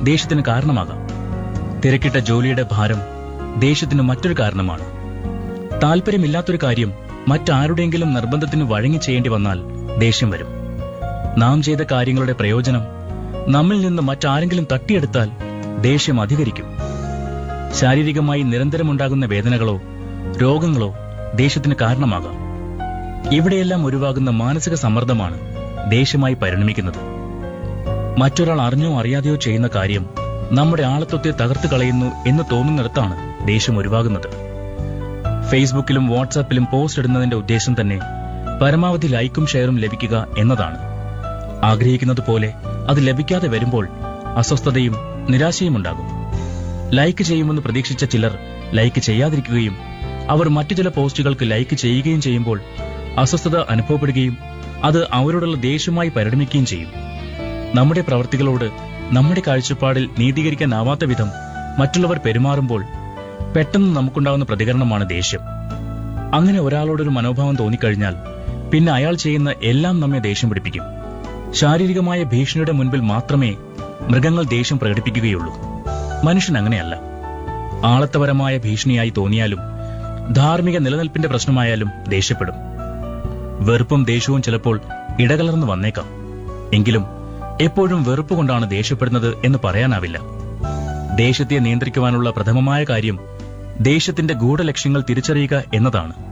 ദേഷ്യത്തിന് കാരണമാകാം തിരക്കിട്ട ജോലിയുടെ ഭാരം ദേഷ്യത്തിന് മറ്റൊരു കാരണമാണ് താല്പര്യമില്ലാത്തൊരു കാര്യം മറ്റാരുടെയെങ്കിലും നിർബന്ധത്തിന് വഴങ്ങി ചെയ്യേണ്ടി വന്നാൽ ദേഷ്യം വരും നാം ചെയ്ത കാര്യങ്ങളുടെ പ്രയോജനം നമ്മിൽ നിന്ന് മറ്റാരെങ്കിലും തട്ടിയെടുത്താൽ ദേഷ്യം അധികരിക്കും ശാരീരികമായി നിരന്തരമുണ്ടാകുന്ന വേദനകളോ രോഗങ്ങളോ ദേഷ്യത്തിന് കാരണമാകാം ഇവിടെയെല്ലാം ഒഴിവാകുന്ന മാനസിക സമ്മർദ്ദമാണ് ദേഷ്യമായി പരിണമിക്കുന്നത് മറ്റൊരാൾ അറിഞ്ഞോ അറിയാതെയോ ചെയ്യുന്ന കാര്യം നമ്മുടെ ആളത്വത്തെ തകർത്ത് കളയുന്നു എന്ന് തോന്നുന്നിടത്താണ് ദേഷ്യം ഒഴിവാകുന്നത് ഫേസ്ബുക്കിലും വാട്സാപ്പിലും പോസ്റ്റ് ഇടുന്നതിന്റെ ഉദ്ദേശം തന്നെ പരമാവധി ലൈക്കും ഷെയറും ലഭിക്കുക എന്നതാണ് ആഗ്രഹിക്കുന്നത് പോലെ അത് ലഭിക്കാതെ വരുമ്പോൾ അസ്വസ്ഥതയും നിരാശയും ഉണ്ടാകും ലൈക്ക് ചെയ്യുമെന്ന് പ്രതീക്ഷിച്ച ചിലർ ലൈക്ക് ചെയ്യാതിരിക്കുകയും അവർ മറ്റു ചില പോസ്റ്റുകൾക്ക് ലൈക്ക് ചെയ്യുകയും ചെയ്യുമ്പോൾ അസ്വസ്ഥത അനുഭവപ്പെടുകയും അത് അവരോടുള്ള ദേഷ്യമായി പരിണമിക്കുകയും ചെയ്യും നമ്മുടെ പ്രവർത്തികളോട് നമ്മുടെ കാഴ്ചപ്പാടിൽ നീതീകരിക്കാനാവാത്ത വിധം മറ്റുള്ളവർ പെരുമാറുമ്പോൾ പെട്ടെന്ന് നമുക്കുണ്ടാകുന്ന പ്രതികരണമാണ് ദേഷ്യം അങ്ങനെ ഒരാളോടൊരു മനോഭാവം തോന്നിക്കഴിഞ്ഞാൽ പിന്നെ അയാൾ ചെയ്യുന്ന എല്ലാം നമ്മെ ദേഷ്യം പിടിപ്പിക്കും ശാരീരികമായ ഭീഷണിയുടെ മുൻപിൽ മാത്രമേ മൃഗങ്ങൾ ദേഷ്യം പ്രകടിപ്പിക്കുകയുള്ളൂ മനുഷ്യൻ അങ്ങനെയല്ല ആളത്തപരമായ ഭീഷണിയായി തോന്നിയാലും ധാർമ്മിക നിലനിൽപ്പിന്റെ പ്രശ്നമായാലും ദേഷ്യപ്പെടും വെറുപ്പും ദേഷ്യവും ചിലപ്പോൾ ഇടകലർന്നു വന്നേക്കാം എങ്കിലും എപ്പോഴും വെറുപ്പ് കൊണ്ടാണ് ദേഷ്യപ്പെടുന്നത് എന്ന് പറയാനാവില്ല ദേഷ്യത്തെ നിയന്ത്രിക്കുവാനുള്ള പ്രഥമമായ കാര്യം ദേഷ്യത്തിന്റെ ഗൂഢലക്ഷ്യങ്ങൾ തിരിച്ചറിയുക എന്നതാണ്